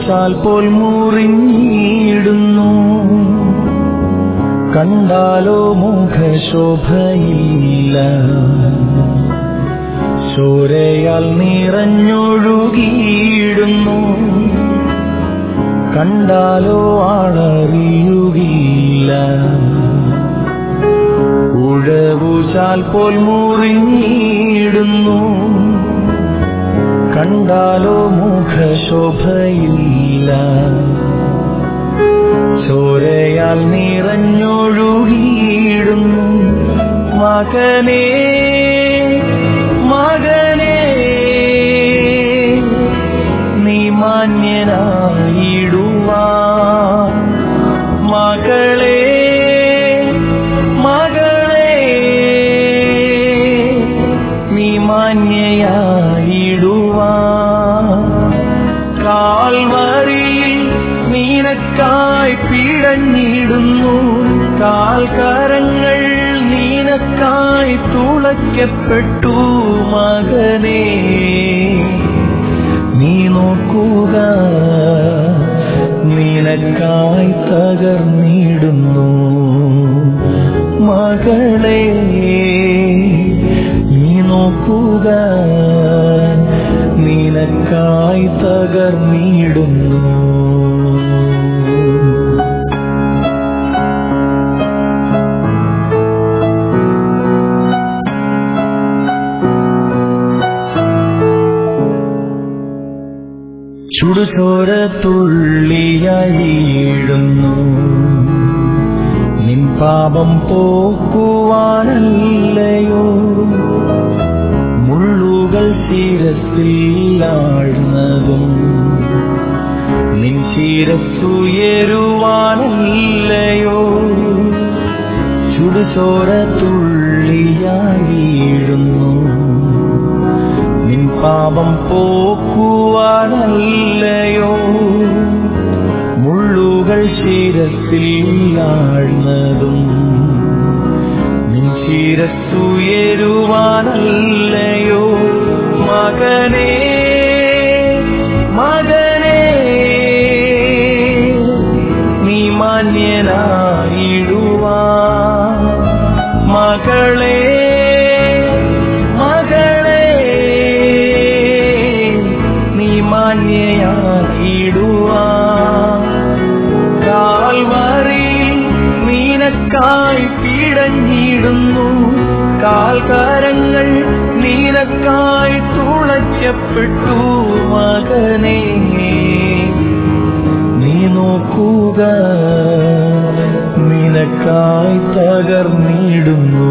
ഉഴവുചാൽ പോൽ മുറിഞ്ഞിടുന്നു കണ്ടാലോ മുഖശോഭയില്ല ശോരയാൽ നിറഞ്ഞൊഴുകിയിടുന്നു കണ്ടാലോ ആളറിയുകയില്ല ഉഴവുചാൽ പോൽ മുറിഞ്ഞിടുന്നു കണ്ടാലോ മുഖശോഭയില്ല ചോരയാൽ നിറഞ്ഞൊഴുകിയിടുന്നു മകനേ മകനേ നീ മാന്യനായിടുവാ മകളേ മകളേ നീ മാന്യയായിടുവാ കാൽവറിയിൽ നീനക്കായി പിടഞ്ഞിടുന്നു കാൽക്കരങ്ങൾ നീനക്കായി തുളയ്ക്കപ്പെട്ടു മകനേ നീ നോക്കുക നിനക്കായി തകർന്നിടുന്നു മകളെ നീ നോക്കുക നിനക്കായി തകർന്നിടുന്നു ചുടുചോര തുള്ളിയഴിയിടുന്നു നിൻ പാപം പോക്കുവാനല്ലയോ മുള്ളുകൾ ശിരസിൽ ആഴ്ന്നതും നിൻ ശിരസ്സുയരുവാനല്ലയോ ചുടുചോര തുള്ളിയായിടുന്നു നിൻ പാപം പോക്കുവാനല്ലയോ മുള്ളുകൾ ശിരസിൽ ആഴ്ന്നതും നിൻ ശിരസ്സുയരുവാനല്ലയോ മകനേ മകനേ നീ മാന്യനായിടുവാ മകളേ മകളേ നീ മാന്യയായിടുവാ കാൽവറി നീനക്കായി പിടഞ്ഞിടുന്നു കാൽക്കാരങ്ങൾ നീനക്കായി തുളയ്ക്കപ്പെട്ടു മകനേ നീ നോക്കുക നിനക്കായി തകർന്നിടുന്നു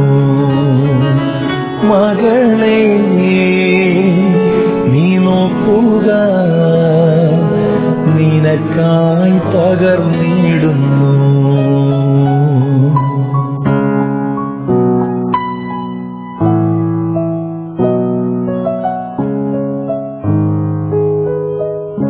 മകളെ നീ നോക്കുക നിനക്കായി തകർന്നിടുന്നു